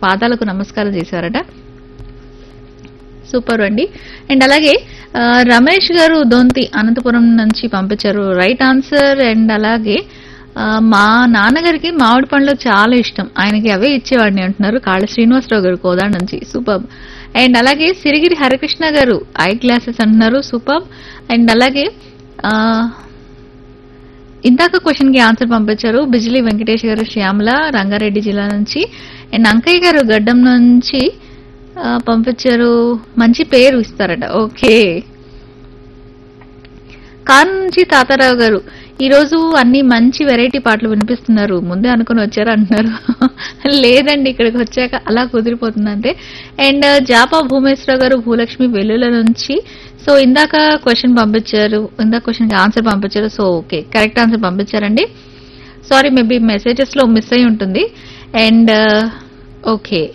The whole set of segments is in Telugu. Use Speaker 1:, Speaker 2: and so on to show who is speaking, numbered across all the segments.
Speaker 1: పాదాలకు నమస్కారం చేశారట సూపర్ అండి అండ్ అలాగే ఆ, రమేష్ గారు దొంతి అనంతపురం నుంచి పంపించారు రైట్ ఆన్సర్ అండ్ అలాగే ఆ, మా నాన్నగారికి మామిడి పండ్లు చాలా ఇష్టం ఆయనకి అవే ఇచ్చేవాడిని అంటున్నారు కాళ్ళ శ్రీనివాసరావు గారు కోదా నుంచి సూపర్ అండ్ అలాగే సిరిగిరి హరికృష్ణ గారు ఐ గ్లాసెస్ అంటున్నారు సూపర్ అండ్ అలాగే ఆ, ఇందాక క్వశ్చన్ కి ఆన్సర్ పంపించారు బిజిలీ వెంకటేష్ గారు శ్యామల రంగారెడ్డి జిల్లా నుంచి అండ్ అంకయ్య గారు గడ్డం నుంచి ఆ, పంపించారు మంచి పేరు ఇస్తారట ఓకే కారు నుంచి తాతారావు గారు ఈ రోజు అన్ని మంచి వెరైటీ పాటలు వినిపిస్తున్నారు ముందే అనుకుని వచ్చారు అంటున్నారు లేదండి ఇక్కడికి వచ్చాక అలా కుదిరిపోతుంది అంతే అండ్ జాపా భూమేశ్వర గారు భూలక్ష్మి వెల్లుల నుంచి సో ఇందాక క్వశ్చన్ పంపించారు ఇందాక క్వశ్చన్ కి ఆన్సర్ పంపించారు సో ఓకే కరెక్ట్ ఆన్సర్ పంపించారండి సారీ మేబీ మెసేజెస్ లో మిస్ అయి ఉంటుంది అండ్ ఓకే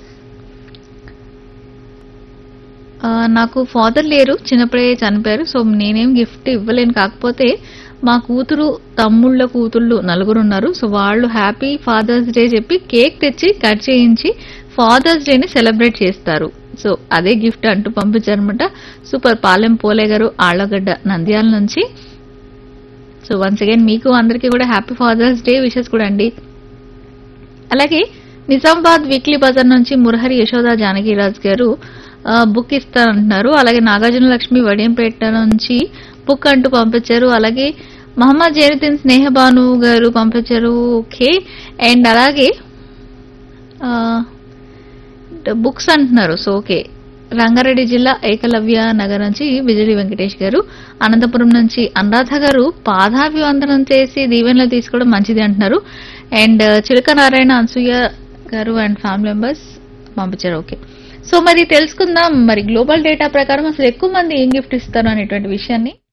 Speaker 1: ఆ, నాకు ఫాదర్ లేరు చిన్నప్పుడే చనిపోయారు సో నేనేం గిఫ్ట్ ఇవ్వలేను కాకపోతే మా కూతురు తమ్ముళ్ళ కూతుళ్ళు నలుగురు ఉన్నారు సో వాళ్ళు హ్యాపీ ఫాదర్స్ డే చెప్పి కేక్ తెచ్చి కట్ చేయించి ఫాదర్స్ డేని సెలబ్రేట్ చేస్తారు సో అదే గిఫ్ట్ అంటూ పంపించారనమాట సూపర్ పాలెం పోలే గారు ఆళ్లగడ్డ నంద్యాల నుంచి సో వన్స్ అగైన్ మీకు అందరికీ కూడా హ్యాపీ ఫాదర్స్ డే విషెస్ కూడా అండి అలాగే నిజామాబాద్ వీక్లీ బజార్ నుంచి మురహరి యశోద జానకిరాజ్ గారు ఆ, బుక్ ఇస్తారంటున్నారు అలాగే నాగార్జున లక్ష్మి వడియంపేట నుంచి బుక్ అంటూ పంపించారు అలాగే మహమ్మద్ జైనుద్దీన్ స్నేహబాను గారు పంపించారు ఓకే అండ్ అలాగే ఆ, బుక్స్ అంటున్నారు సో ఓకే రంగారెడ్డి జిల్లా ఏకలవ్య నగర్ నుంచి విజయ్ వెంకటేష్ గారు అనంతపురం నుంచి అనురాధ గారు పాదాభివందనం చేసి దీవెనలు తీసుకోవడం మంచిది అంటున్నారు అండ్ చిలక నారాయణ అనసూయ గారు అండ్ ఫ్యామిలీ మెంబర్స్ పంపించారు ఓకే సో మరి తెలుసుకుందాం మరి గ్లోబల్ డేటా ప్రకారం అసలు ఎక్కువ మంది ఏం గిఫ్ట్ ఇస్తారు అనేటువంటి విషయాన్ని